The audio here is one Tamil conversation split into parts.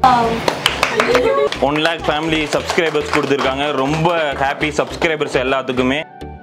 ஒன் லேக் ஃபேமிலி சப்ஸ்கிரைபர்ஸ் கொடுத்துருக்காங்க ரொம்ப ஹாப்பி சப்ஸ்கிரைபர்ஸ் எல்லாத்துக்குமே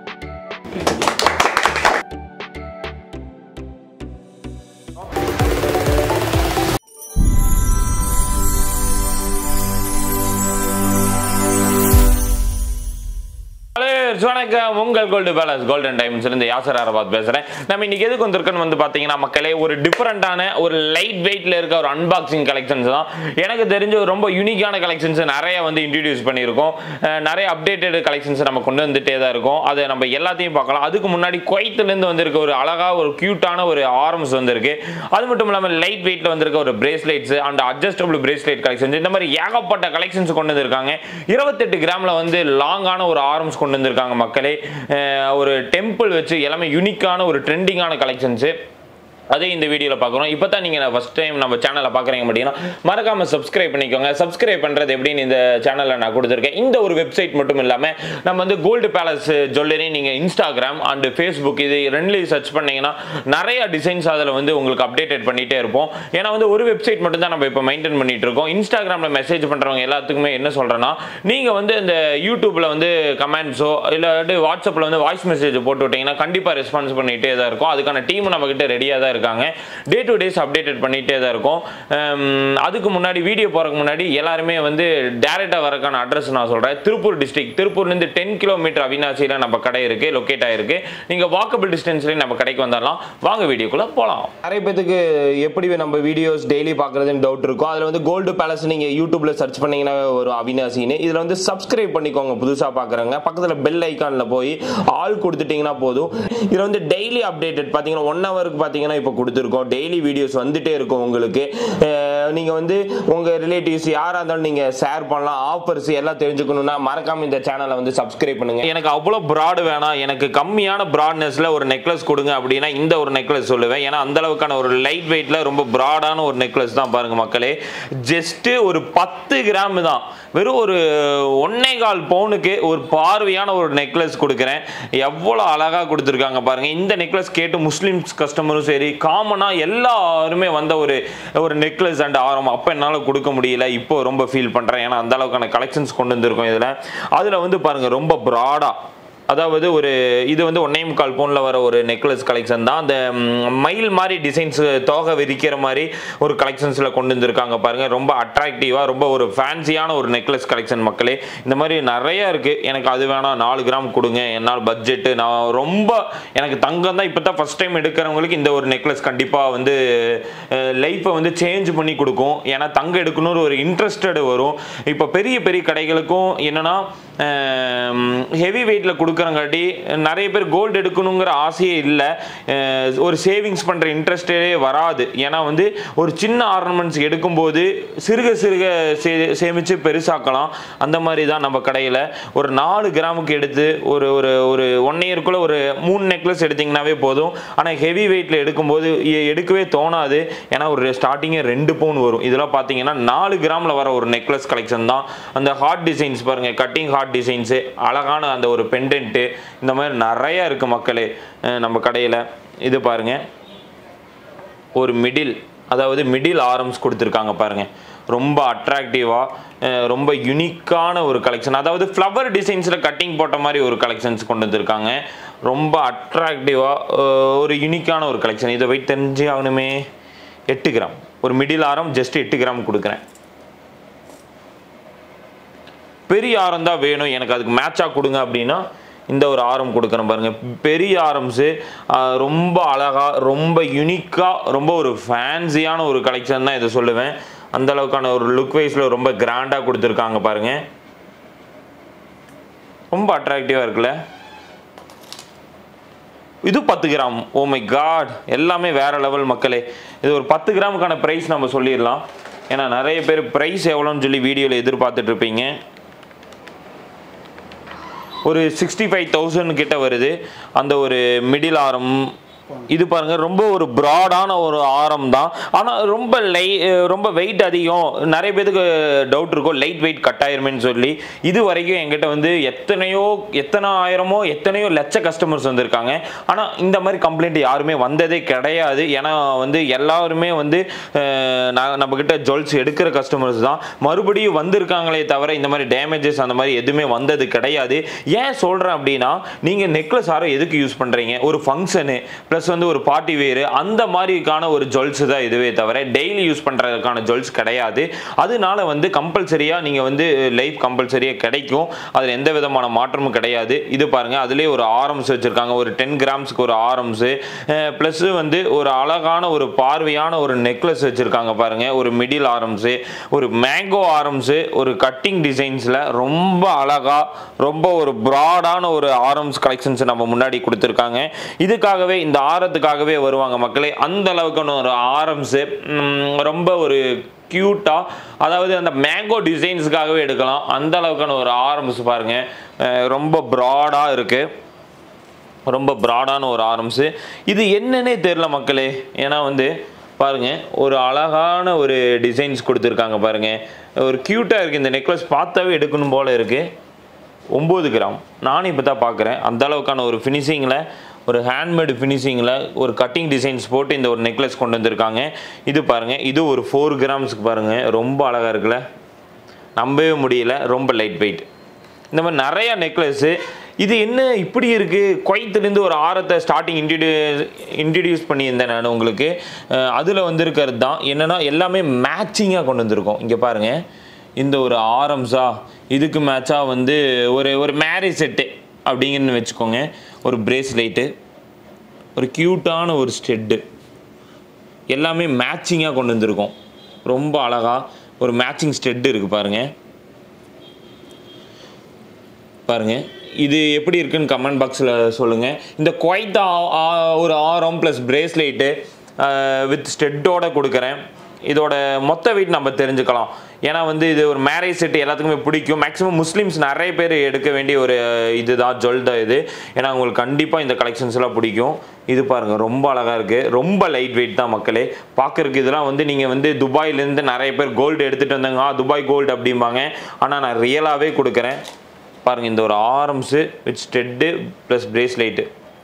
ஹலோ வணக்கம் உங்கள் கோல்டு பேலன்ஸ் கோல்டன் டைம்ஸ் இருந்து யாசர் அரபாத் பேசுறேன் நம்ம இன்னைக்கு எதுக்கு வந்திருக்கோன்னு வந்து பாத்தீங்கன்னா மக்களே ஒரு டிஃபரெண்டான ஒரு லைட் வெயிட்ல இருக்க ஒரு அன்பாக்சிங் கலெக்ஷன்ஸ் தான் எனக்கு தெரிஞ்ச ஒரு ரொம்ப யூனிக்கான கலெக்ஷன்ஸ் நிறைய வந்து இன்ட்ரடியூஸ் பண்ணியிருக்கோம் அஹ் நிறைய அப்டேட்டட் கலெக்ஷன்ஸ் நம்ம கொண்டு வந்துட்டே தான் இருக்கோம் அதை நம்ம எல்லாத்தையும் பார்க்கலாம் அதுக்கு முன்னாடி குவைத்துல இருந்து வந்திருக்க ஒரு அழகா ஒரு கியூட்டான ஒரு ஆரம்ஸ் வந்திருக்கு அது மட்டும் இல்லாமல் லைட் வெயிட்ல வந்திருக்க ஒரு bracelets and adjustable bracelet collections இந்த மாதிரி ஏகப்பட்ட கலெக்ஷன்ஸ் கொண்டு வந்திருக்காங்க இருபத்தெட்டு கிராம்ல வந்து லாங்கான ஒரு ஆர்ம்ஸ் கொண்டு வந்திருக்காங்க மக்களே அஹ் ஒரு டெம்பிள் வச்சு எல்லாமே யூனிக்கான ஒரு ட்ரெண்டிங்கான கலெக்ஷன்ஸு அதே இந்த வீடியோவில் பார்க்குறோம் இப்போ தான் நீங்கள் ஃபஸ்ட் டைம் நம்ம சேனலை பார்க்குறீங்க அப்படின்னா மறக்காமல் சப்ஸ்கிரைப் பண்ணிக்கோங்க சப்ஸ்கிரைப் பண்ணுறது எப்படின்னு இந்த சேனலில் நான் கொடுத்துருக்கேன் இந்த ஒரு வெப்சைட் மட்டும் இல்லாமல் நம்ம வந்து கோல்டு பேலஸ் ஜுவல்லரி நீங்கள் இன்ஸ்டாகிராம் அண்டு ஃபேஸ்புக் இது ரெண்டுலேயும் சர்ச் பண்ணீங்கன்னா நிறைய டிசைன்ஸ் அதில் வந்து உங்களுக்கு அப்டேட்டட் பண்ணிகிட்டே இருப்போம் ஏன்னா வந்து ஒரு வெப்சைட் மட்டும் தான் நம்ம இப்போ மெயின்டைன் பண்ணிட்டு இருக்கோம் இன்ஸ்டாகிராமில் மெசேஜ் பண்ணுறவங்க எல்லாத்துக்குமே என்ன சொல்கிறேன்னா நீங்கள் வந்து இந்த யூடியூப்பில் வந்து கமெண்ட்ஸோ இல்லை வாட்ஸ்அப்பில் வந்து வாய்ஸ் மெசேஜ் போட்டு விட்டீங்கன்னா கண்டிப்பாக ரெஸ்பான்ஸ் பண்ணிகிட்டே தான் இருக்கும் அதுக்கான டீம் நம்மக்கிட்ட ரெடியாக தான் இருக்காங்க டே டு டேஸ் அப்டேட்டட் பண்ணிகிட்டே தான் இருக்கும் ஹம், அதுக்கு முன்னாடி வீடியோ போகிறதுக்கு முன்னாடி எல்லாருமே வந்து டேரெக்டாக வரக்கான அட்ரஸ் நான் சொல்கிறேன் திருப்பூர் டிஸ்ட்ரிக்ட் திருப்பூர்லேருந்து டென் கிலோமீட்டர் அவினாசியில் நம்ம கடை இருக்குது லொக்கேட் ஆயிருக்கு நீங்கள் வாக்கபிள் டிஸ்டன்ஸ்லேயே நம்ம கடைக்கு வந்துடலாம் வாங்க வீடியோக்குள்ளே போகலாம் நிறைய பேத்துக்கு எப்படி நம்ம வீடியோஸ் டெய்லி பார்க்குறதுன்னு டவுட் இருக்கும் அதில் வந்து கோல்டு பேலஸ் நீங்கள் யூடியூப்ல சர்ச் பண்ணீங்கன்னா ஒரு அவினாசின்னு இதில் வந்து சப்ஸ்கிரைப் பண்ணிக்கோங்க புதுசாக பார்க்குறவங்க பக்கத்தில் பெல் ஐக்கானில் போய் ஆல் கொடுத்துட்டீங்கன்னா போதும் இதில் வந்து டெய்லி அப்டேட்டட் பார்த்தீங்கன்னா ஒன் ஹவருக்கு பார்த்தீங்கன்னா இப்போ கொடுத்துருக்கோம் டெய்லி வீடியோஸ் வந்துட்டே இருக்கும் உங்களுக்கு நீங்கள் வந்து உங்கள் ரிலேட்டிவ்ஸ் யாராக இருந்தாலும் நீங்கள் ஷேர் பண்ணலாம் ஆஃபர்ஸ் எல்லாம் தெரிஞ்சுக்கணும்னா மறக்காம இந்த சேனலை வந்து சப்ஸ்கிரைப் பண்ணுங்க எனக்கு அவ்வளோ ப்ராடு வேணாம் எனக்கு கம்மியான ப்ராட்னஸில் ஒரு நெக்லஸ் கொடுங்க அப்படின்னா இந்த ஒரு நெக்லஸ் சொல்லுவேன் ஏன்னா அந்த அளவுக்கான ஒரு லைட் வெயிட்டில் ரொம்ப ப்ராடான ஒரு நெக்லஸ் தான் பாருங்க மக்களே ஜஸ்ட்டு ஒரு பத்து கிராம் தான் வெறும் ஒரு ஒன்னே கால் பவுனுக்கு ஒரு பார்வையான ஒரு நெக்லஸ் கொடுக்குறேன் எவ்வளோ அழகாக கொடுத்துருக்காங்க பாருங்க இந்த நெக்லஸ் கேட்டு முஸ்லிம்ஸ் கஸ்டமரும் சரி காமனாக எல்லாருமே வந்த ஒரு ஒரு நெக்லஸ் அண்ட் ஆரம் அப்போ என்னால் கொடுக்க முடியல இப்போ ரொம்ப ஃபீல் பண்ணுறேன் ஏன்னா அந்த அளவுக்கான கலெக்ஷன்ஸ் கொண்டு வந்திருக்கோம் இதில் அதில் வந்து பாருங்க ரொம்ப ப்ராடாக அதாவது ஒரு இது வந்து ஒன்னே முக்கால் பவுனில் வர ஒரு நெக்லஸ் கலெக்ஷன் தான் அந்த ம், மயில் மாதிரி டிசைன்ஸ் தோகை விரிக்கிற மாதிரி ஒரு கலெக்ஷன்ஸில் கொண்டு வந்திருக்காங்க பாருங்க ரொம்ப அட்ராக்டிவாக ரொம்ப ஒரு ஃபேன்சியான ஒரு நெக்லஸ் கலெக்ஷன் மக்களே இந்த மாதிரி நிறைய இருக்குது எனக்கு அது வேணாம் நாலு கிராம் கொடுங்க என்னால் பட்ஜெட்டு நான் ரொம்ப எனக்கு தங்கம் தான் இப்போ தான் ஃபஸ்ட் டைம் எடுக்கிறவங்களுக்கு இந்த ஒரு நெக்லஸ் கண்டிப்பாக வந்து லைஃப்பை வந்து சேஞ்ச் பண்ணி கொடுக்கும் ஏன்னா தங்கம் எடுக்கணும்னு ஒரு இன்ட்ரெஸ்டட் வரும் இப்போ பெரிய பெரிய கடைகளுக்கும் என்னன்னா ஹெவி வெயிட்டில் கொடுக்குறங்காட்டி நிறைய பேர் கோல்டு எடுக்கணுங்கிற ஆசையே இல்லை ஒரு சேவிங்ஸ் பண்ணுற இன்ட்ரெஸ்டே வராது ஏன்னா வந்து ஒரு சின்ன ஆர்னமெண்ட்ஸ் எடுக்கும்போது சிறுக சிறுக சே சேமித்து பெருசாக்கலாம் அந்த மாதிரி தான் நம்ம கடையில் ஒரு நாலு கிராமுக்கு எடுத்து ஒரு ஒரு ஒரு ஒன் இயருக்குள்ளே ஒரு மூணு நெக்லஸ் எடுத்திங்கனாவே போதும் ஆனால் ஹெவி வெயிட்டில் எடுக்கும்போது எ- எடுக்கவே தோணாது ஏன்னா ஒரு ஸ்டார்டிங்கே ரெண்டு பவுன் வரும் இதெல்லாம் பார்த்தீங்கன்னா நாலு கிராமில் வர ஒரு நெக்லஸ் கலெக்ஷன் தான் அந்த ஹார்ட் டிசைன்ஸ் பாருங்கள் கட்டிங் ஹார்ட் டிசைன்ஸு அழகான அந்த ஒரு பெண்டன்ட்டு இந்த மாதிரி நிறைய இருக்குது மக்களே அஹ் நம்ம கடையில் இது பாருங்க ஒரு மிடில் அதாவது மிடில் ஆரம்ஸ் கொடுத்துருக்காங்க பாருங்க ரொம்ப அட்ராக்டிவாக ரொம்ப யுனிக்கான ஒரு கலெக்ஷன் அதாவது ஃப்ளவர் டிசைன்ஸில் கட்டிங் போட்ட மாதிரி ஒரு கலெக்ஷன்ஸ் கொண்டு வந்திருக்காங்க ரொம்ப அட்ராக்டிவாக ஒரு யுனிக்கான ஒரு கலெக்ஷன் இதை போய் தெரிஞ்சு ஆகணுமே எட்டு கிராம் ஒரு மிடில் ஆரம் ஜஸ்ட் எட்டு கிராம் கொடுக்குறேன் பெரிய ஆரம் தான் வேணும் எனக்கு அதுக்கு மேட்சாக கொடுங்க அப்படின்னா இந்த ஒரு ஆரம் கொடுக்குறேன் பாருங்க பெரிய ஆரம்ஸு ரொம்ப அழகாக ரொம்ப யுனிக்காக ரொம்ப ஒரு ஃபேன்சியான ஒரு கலெக்ஷன் தான் இதை சொல்லுவேன் அந்த அளவுக்கான ஒரு லுக் வைஸில் ரொம்ப கிராண்டாக கொடுத்துருக்காங்க பாருங்க ரொம்ப அட்ராக்டிவாக இருக்குல்ல இது பத்து கிராம் ஓ மை காட் எல்லாமே வேற லெவல் மக்களே இது ஒரு பத்து கிராமுக்கான ப்ரைஸ் நம்ம சொல்லிடலாம் ஏன்னா நிறைய பேர் ப்ரைஸ் எவ்வளோன்னு சொல்லி வீடியோவில் எதிர்பார்த்துட்டு இருப்பீங்க ஒரு சிக்ஸ்டி ஃபைவ் தௌசண்ட் கிட்ட வருது அந்த ஒரு மிடில் ஆரம் இது பாருங்க ரொம்ப ஒரு ப்ராடான ஒரு ஆரம் தான் ஆனால் ரொம்ப லை ரொம்ப வெயிட் அதிகம் நிறைய பேருக்கு டவுட் இருக்கும் லைட் வெயிட் கட்டாயிருமேன்னு சொல்லி இது வரைக்கும் எங்கிட்ட வந்து எத்தனையோ எத்தனை ஆயிரமோ எத்தனையோ லட்ச கஸ்டமர்ஸ் வந்திருக்காங்க ஆனால் இந்த மாதிரி கம்ப்ளைண்ட் யாருமே வந்ததே கிடையாது ஏன்னா வந்து எல்லாருமே வந்து அஹ், நான் நம்மக்கிட்ட ஜுவல்ஸ் எடுக்கிற கஸ்டமர்ஸ் தான் மறுபடியும் வந்திருக்காங்களே தவிர இந்த மாதிரி டேமேஜஸ் அந்த மாதிரி எதுவுமே வந்தது கிடையாது ஏன் சொல்கிறேன் அப்படின்னா நீங்கள் நெக்லஸ் ஆரம் எதுக்கு யூஸ் பண்ணுறீங்க ஒரு ஃபங்க்ஷனு ப்ளஸ் வந்து ஒரு பார்ட்டி வேறு அந்த மாதிரிக்கான ஒரு ஜுவல்ஸ் தான் இதுவே தவிர டெய்லி யூஸ் பண்ணுறதுக்கான ஜுவல்ஸ் கிடையாது அதனால வந்து கம்பல்சரியாக நீங்கள் வந்து லைஃப் கம்பல்சரியாக கிடைக்கும் அதில் எந்த விதமான மாற்றமும் கிடையாது இது பாருங்கள் அதுலேயே ஒரு ஆரம்ஸ் வச்சுருக்காங்க ஒரு டென் கிராம்ஸ்க்கு ஒரு ஆரம்ஸு ப்ளஸ் வந்து ஒரு அழகான ஒரு பார்வையான ஒரு நெக்லஸ் வச்சுருக்காங்க பாருங்கள் ஒரு மிடில் ஆரம்ஸு ஒரு மேங்கோ ஆரம்ஸு ஒரு கட்டிங் டிசைன்ஸில் ரொம்ப அழகாக ரொம்ப ஒரு ப்ராடான ஒரு ஆரம்ஸ் கலெக்ஷன்ஸ் நம்ம முன்னாடி கொடுத்துருக்காங்க இதுக்காகவே இந்த ஆரத்துக்காகவே வருவாங்க மக்களே அந்த அளவுக்கான ஒரு ஆரம்ஸு ரொம்ப ஒரு க்யூட்டாக அதாவது அந்த மேங்கோ டிசைன்ஸுக்காகவே எடுக்கலாம் அந்த அளவுக்கான ஒரு ஆரம்ஸ் பாருங்க அஹ் ரொம்ப ப்ராடாக இருக்குது ரொம்ப ப்ராடான ஒரு ஆரம்ஸு இது என்னன்னே தெரில மக்களே ஏன்னா வந்து பாருங்க ஒரு அழகான ஒரு டிசைன்ஸ் கொடுத்துருக்காங்க பாருங்க ஒரு க்யூட்டாக இருக்குது இந்த நெக்லஸ் பார்த்தாவே எடுக்கணும் போல இருக்குது ஒம்பது கிராம் நானும் இப்போ தான் பார்க்குறேன் அந்த அளவுக்கான ஒரு ஃபினிஷிங்கில் ஒரு ஹேண்ட்மேடு ஃபினிஷிங்கில் ஒரு கட்டிங் டிசைன்ஸ் போட்டு இந்த ஒரு நெக்லஸ் கொண்டு வந்திருக்காங்க இது பாருங்கள் இது ஒரு ஃபோர் கிராம்ஸ்க்கு பாருங்கள் ரொம்ப அழகாக இருக்குல்ல நம்பவே முடியல ரொம்ப லைட் வெயிட் இந்த மாதிரி நிறையா நெக்லஸ்ஸு இது என்ன இப்படி இருக்குது குவைத்துலேருந்து ஒரு ஆரத்தை ஸ்டார்டிங் இன்ட்ரடியூஸ் இன்ட்ரடியூஸ் பண்ணியிருந்தேன் நான் உங்களுக்கு அதில் வந்திருக்கிறது தான் என்னென்னா எல்லாமே மேட்சிங்காக கொண்டு வந்திருக்கோம் இங்கே பாருங்கள் இந்த ஒரு ஆரம்ஸா இதுக்கு மேட்சாக வந்து ஒரு ஒரு மேரேஜ் செட்டு அப்படிங்கன்னு வச்சுக்கோங்க ஒரு பிரேஸ்லைட்டு ஒரு க்யூட்டான ஒரு ஸ்டெட்டு எல்லாமே மேட்சிங்காக கொண்டு வந்திருக்கோம் ரொம்ப அழகாக ஒரு மேட்சிங் ஸ்டெட் இருக்குது பாருங்கள் பாருங்க இது எப்படி இருக்குன்னு கமெண்ட் பாக்ஸில் சொல்லுங்கள் இந்த குவைத் ஒரு ஆரம் ப்ளஸ் பிரேஸ்லைட்டு வித் ஸ்டெட்டோட கொடுக்குறேன் இதோட மொத்த வெயிட் நம்ம தெரிஞ்சுக்கலாம் ஏன்னா வந்து இது ஒரு மேரேஜ் செட் எல்லாத்துக்குமே பிடிக்கும் மேக்ஸிமம் முஸ்லீம்ஸ் நிறைய பேர் எடுக்க வேண்டிய ஒரு இதுதான் ஜுவல் தான் இது ஏன்னா உங்களுக்கு கண்டிப்பாக இந்த கலெக்ஷன்ஸ் எல்லாம் பிடிக்கும் இது பாருங்க ரொம்ப அழகாக இருக்குது ரொம்ப லைட் வெயிட் தான் மக்களே பார்க்கறதுக்கு இதெல்லாம் வந்து நீங்கள் வந்து துபாயிலேருந்து நிறைய பேர் கோல்டு எடுத்துகிட்டு வந்தாங்க ஆ துபாய் கோல்டு அப்படிம்பாங்க ஆனால் நான் ரியலாகவே கொடுக்குறேன் பாருங்க இந்த ஒரு ஆரம்ஸு வித் ஸ்டெட்டு ப்ளஸ் பிரேஸ்லைட்டு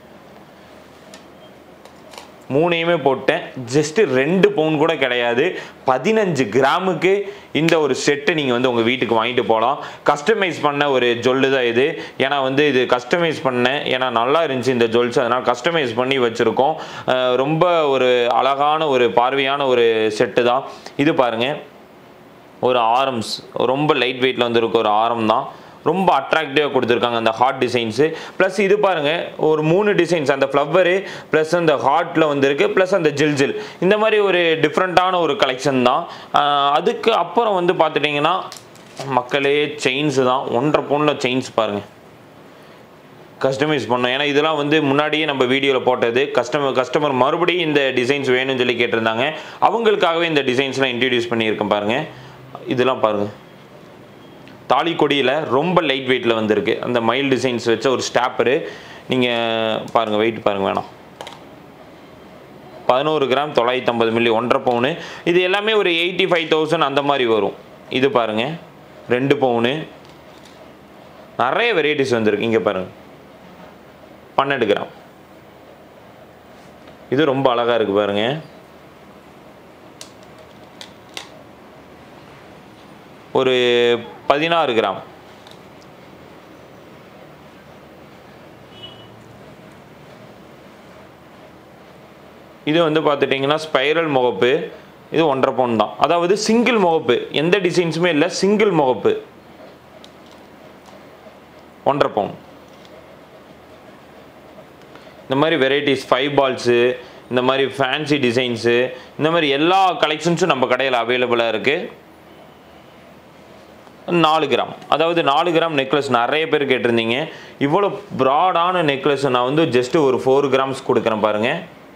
மூணையுமே போட்டேன் ஜஸ்ட் ரெண்டு பவுன் கூட கிடையாது பதினஞ்சு கிராமுக்கு இந்த ஒரு செட்டை நீங்கள் வந்து உங்கள் வீட்டுக்கு வாங்கிட்டு போகலாம் கஸ்டமைஸ் பண்ண ஒரு ஜொல்லு தான் இது ஏன்னா வந்து இது கஸ்டமைஸ் பண்ணேன் ஏன்னா நல்லா இருந்துச்சு இந்த ஜுவல்ஸ் அதனால் கஸ்டமைஸ் பண்ணி வச்சுருக்கோம் அஹ் ரொம்ப ஒரு அழகான ஒரு பார்வையான ஒரு செட்டு தான் இது பாருங்கள் ஒரு ஆரம்ஸ் ரொம்ப லைட் வெயிட்டில் வந்திருக்க ஒரு ஆரம் தான் ரொம்ப அட்ராக்டிவாக கொடுத்துருக்காங்க அந்த ஹார்ட் டிசைன்ஸு ப்ளஸ் இது பாருங்கள் ஒரு மூணு டிசைன்ஸ் அந்த ஃப்ளவரு ப்ளஸ் அந்த ஹார்ட்டில் வந்திருக்கு ப்ளஸ் அந்த ஜில் ஜில் இந்த மாதிரி ஒரு டிஃப்ரெண்ட்டான ஒரு கலெக்ஷன் தான் ஆஹ் அதுக்கு அப்புறம் வந்து பார்த்துட்டிங்கன்னா மக்களே செயின்ஸு தான் ஒன்றரை பவுனில் செயின்ஸ் பாருங்கள் கஸ்டமைஸ் பண்ணோம் ஏன்னா இதெல்லாம் வந்து முன்னாடியே நம்ம வீடியோவில் போட்டது கஸ்டமர் கஸ்டமர் மறுபடியும் இந்த டிசைன்ஸ் வேணும்னு சொல்லி கேட்டிருந்தாங்க அவங்களுக்காகவே இந்த டிசைன்ஸ்லாம் இன்ட்ரடியூஸ் பண்ணியிருக்கேன் பாருங்கள் இதெல்லாம் பாருங்கள் தாலி கொடியில் ரொம்ப லைட் வெயிட்டில் வந்திருக்கு அந்த மைல் டிசைன்ஸ் வச்ச ஒரு ஸ்டாப்பரு நீங்கள் பாருங்கள் வெயிட் பாருங்கள் வேணாம் பதினோரு கிராம் தொள்ளாயிரத்தி ஐம்பது மில்லி ஒன்றரை பவுனு இது எல்லாமே ஒரு எயிட்டி ஃபைவ் தௌசண்ட் அந்த மாதிரி வரும் இது பாருங்கள் ரெண்டு பவுனு நிறைய வெரைட்டிஸ் வந்திருக்கு இங்கே பாருங்கள் பன்னெண்டு கிராம் இது ரொம்ப அழகாக இருக்குது பாருங்கள் ஒரு பதினாறு கிராம் இது வந்து பார்த்துட்டிங்கன்னா ஸ்பைரல் முகப்பு இது ஒன்றரை பவுன் தான் அதாவது சிங்கிள் முகப்பு எந்த டிசைன்ஸுமே இல்லை சிங்கிள் முகப்பு ஒன்றரை பவுன் இந்த மாதிரி வெரைட்டிஸ் ஃபைவ் பால்ஸு இந்த மாதிரி ஃபேன்சி டிசைன்ஸு இந்த மாதிரி எல்லா கலெக்ஷன்ஸும் நம்ம கடையில் அவைலபிளாக இருக்குது நாலு கிராம் அதாவது நாலு கிராம் நெக்லஸ் நிறைய பேர் கேட்டிருந்தீங்க இவ்வளோ ப்ராடான நெக்லஸ் நான் வந்து ஜஸ்ட் ஒரு ஃபோர் கிராம்ஸ் கொடுக்குறேன் பாருங்க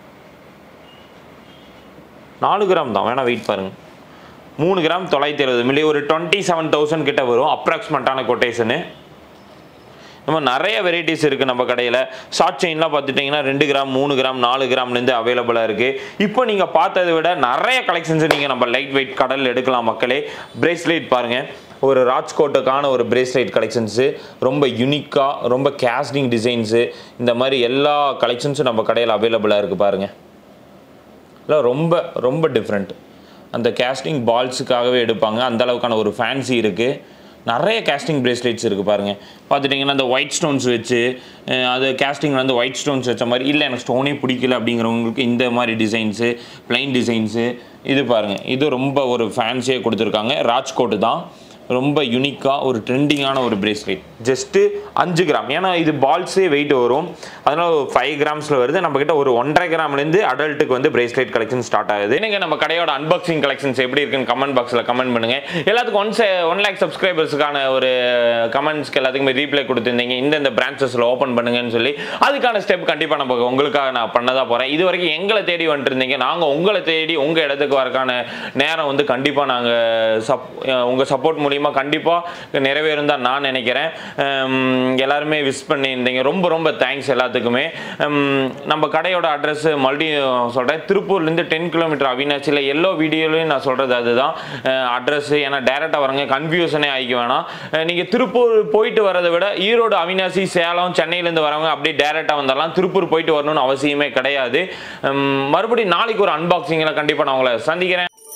நாலு கிராம் தான் வேணா வெயிட் பாருங்க மூணு கிராம் தொள்ளாயிரத்தி எழுபது மில்லி ஒரு டுவெண்ட்டி செவன் தௌசண்ட் கிட்ட வரும் அப்ராக்சிமேட்டான கொட்டேஷனு நம்ம நிறைய வெரைட்டிஸ் இருக்குது நம்ம கடையில் ஷார்ட் செயின்லாம் பார்த்துட்டிங்கன்னா ரெண்டு கிராம் மூணு கிராம் நாலு கிராம்லேருந்து அவைலபிளாக இருக்குது இப்போ நீங்கள் பார்த்ததை விட நிறைய கலெக்ஷன்ஸ் நீங்கள் நம்ம லைட் வெயிட் கடல் எடுக்கலாம் மக்களே பிரேஸ்லெட் பாருங்கள் ஒரு ராஜ்கோட்டுக்கான ஒரு பிரேஸ்லெட் கலெக்ஷன்ஸு ரொம்ப யூனிக்காக ரொம்ப கேஸ்டிங் டிசைன்ஸு இந்த மாதிரி எல்லா கலெக்ஷன்ஸும் நம்ம கடையில் அவைலபிளாக இருக்குது பாருங்கள் இல்லை ரொம்ப ரொம்ப டிஃப்ரெண்ட் அந்த கேஸ்டிங் பால்ஸுக்காகவே எடுப்பாங்க அந்த அளவுக்கான ஒரு ஃபேன்சி இருக்குது நிறைய கேஸ்டிங் பிரேஸ்லெட்ஸ் இருக்குது பாருங்கள் பார்த்துட்டிங்கன்னா அந்த ஒயிட் ஸ்டோன்ஸ் வச்சு அஹ், அது கேஸ்டிங்கில் வந்து ஒயிட் ஸ்டோன்ஸ் வச்ச மாதிரி இல்லை எனக்கு ஸ்டோனே பிடிக்கல அப்படிங்கிறவங்களுக்கு இந்த மாதிரி டிசைன்ஸு பிளைன் டிசைன்ஸு இது பாருங்கள் இது ரொம்ப ஒரு ஃபேன்சியாக கொடுத்துருக்காங்க ராஜ்கோட்டு தான் ரொம்ப யூனிக்காக ஒரு ட்ரெண்டிங்கான ஒரு பிரேஸ்லெட் ஜஸ்ட்டு அஞ்சு கிராம் ஏன்னா இது பால்ஸே வெயிட் வரும் அதனால் ஃபைவ் கிராம்ஸில் வருது நம்மக்கிட்ட ஒரு ஒன்றரை கிராம்லேருந்து அடல்ட்டுக்கு வந்து பிரேஸ்லெட் கலெக்ஷன் ஸ்டார்ட் ஆகுது எனக்கு நம்ம கடையோட அன்பாக்சிங் கலெக்ஷன்ஸ் எப்படி இருக்குன்னு கமெண்ட் பாக்ஸில் கமெண்ட் பண்ணுங்கள் எல்லாத்துக்கும் ஒன் ஒன் லேக் சப்ஸ்கிரைபர்ஸுக்கான ஒரு கமெண்ட்ஸ்க்கு எல்லாத்துக்குமே ரீப்ளை கொடுத்துருந்தீங்க இந்தந்த பிரான்ச்சஸில் ஓப்பன் பண்ணுங்கன்னு சொல்லி அதுக்கான ஸ்டெப் கண்டிப்பாக நம்ம உங்களுக்காக நான் பண்ணதா போகிறேன் இது வரைக்கும் எங்களை தேடி வந்துட்டு இருந்தீங்க நாங்கள் உங்களை தேடி உங்கள் இடத்துக்கு வரக்கான நேரம் வந்து கண்டிப்பாக நாங்கள் சப் உங்கள் சப்போர்ட் மூலிமா கண்டிப்பாக நிறைவேறும் தான் நான் நினைக்கிறேன் உம், எல்லாருமே விஷ் பண்ணியிருந்தீங்க ரொம்ப ரொம்ப தேங்க்ஸ் எல்லாத்துக்குமே உம், நம்ம கடையோட அட்ரஸ் மறுபடியும் சொல்கிறேன் திருப்பூர்லேருந்து டென் கிலோமீட்டர் அவினாச்சியில் எல்லோ வீடியோலையும் நான் சொல்கிறது அதுதான் அட்ரஸ் ஏன்னா டேரெக்டாக வரங்க கன்ஃபியூஷனே ஆகிக்க வேணாம் நீங்கள் திருப்பூர் போயிட்டு வரதை விட ஈரோடு அவினாசி சேலம் சென்னையிலேருந்து வரவங்க அப்படியே டேரெக்டாக வந்துடலாம் திருப்பூர் போயிட்டு வரணும்னு அவசியமே கிடையாது உம், மறுபடியும் நாளைக்கு ஒரு அன்பாக்சிங்கில் கண்டிப்பாக நான் உங்களை சந்திக்கிறேன்